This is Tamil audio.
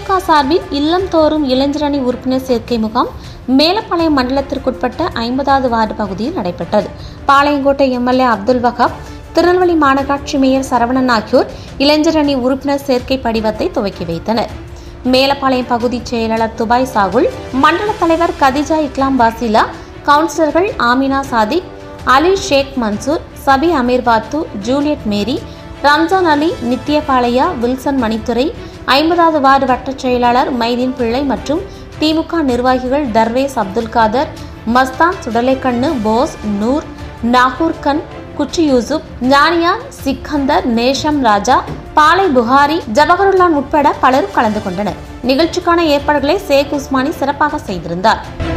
திமுக சார்பில் இல்லம் தோறும் இளைஞரணி உறுப்பினர் சேர்க்கை முகாம் மேலப்பாளையம் மண்டலத்திற்குட்பட்ட ஐம்பதாவது வார்டு பகுதியில் நடைபெற்றது பாளையங்கோட்டை எம்எல்ஏ அப்துல் வகாப் திருநெல்வேலி மாநகராட்சி மேயர் சரவணன் ஆகியோர் இளைஞரணி உறுப்பினர் சேர்க்கை படிவத்தை துவக்கி வைத்தனர் மேலப்பாளையம் பகுதி செயலாளர் துபாய் சாகுல் மண்டல தலைவர் கதிஜா இக்லாம் பாசிலா கவுன்சிலர்கள் ஆமினா சாதிக் அலி ஷேக் மன்சூர் சபி அமீர் பாத்து ஜூலியட் மேரி ரம்ஜான் அலி நித்யபாளையா வில்சன் மணித்துறை ஐம்பதாவது வார்டு வட்டச் செயலாளர் மைதீன் பிள்ளை மற்றும் திமுக நிர்வாகிகள் தர்வேஸ் அப்துல் காதர் மஸ்தான் சுடலைக்கண்ணு போஸ் நூர் நாகூர் கன் குச்சி யூசுப் ஞானியான் சிக்கந்தர் நேஷம் ராஜா பாலை புகாரி ஜவஹருல்லான் உட்பட பலரும் கலந்து கொண்டனர் நிகழ்ச்சிக்கான ஏற்பாடுகளை சேக் உஸ்மானி சிறப்பாக செய்திருந்தார்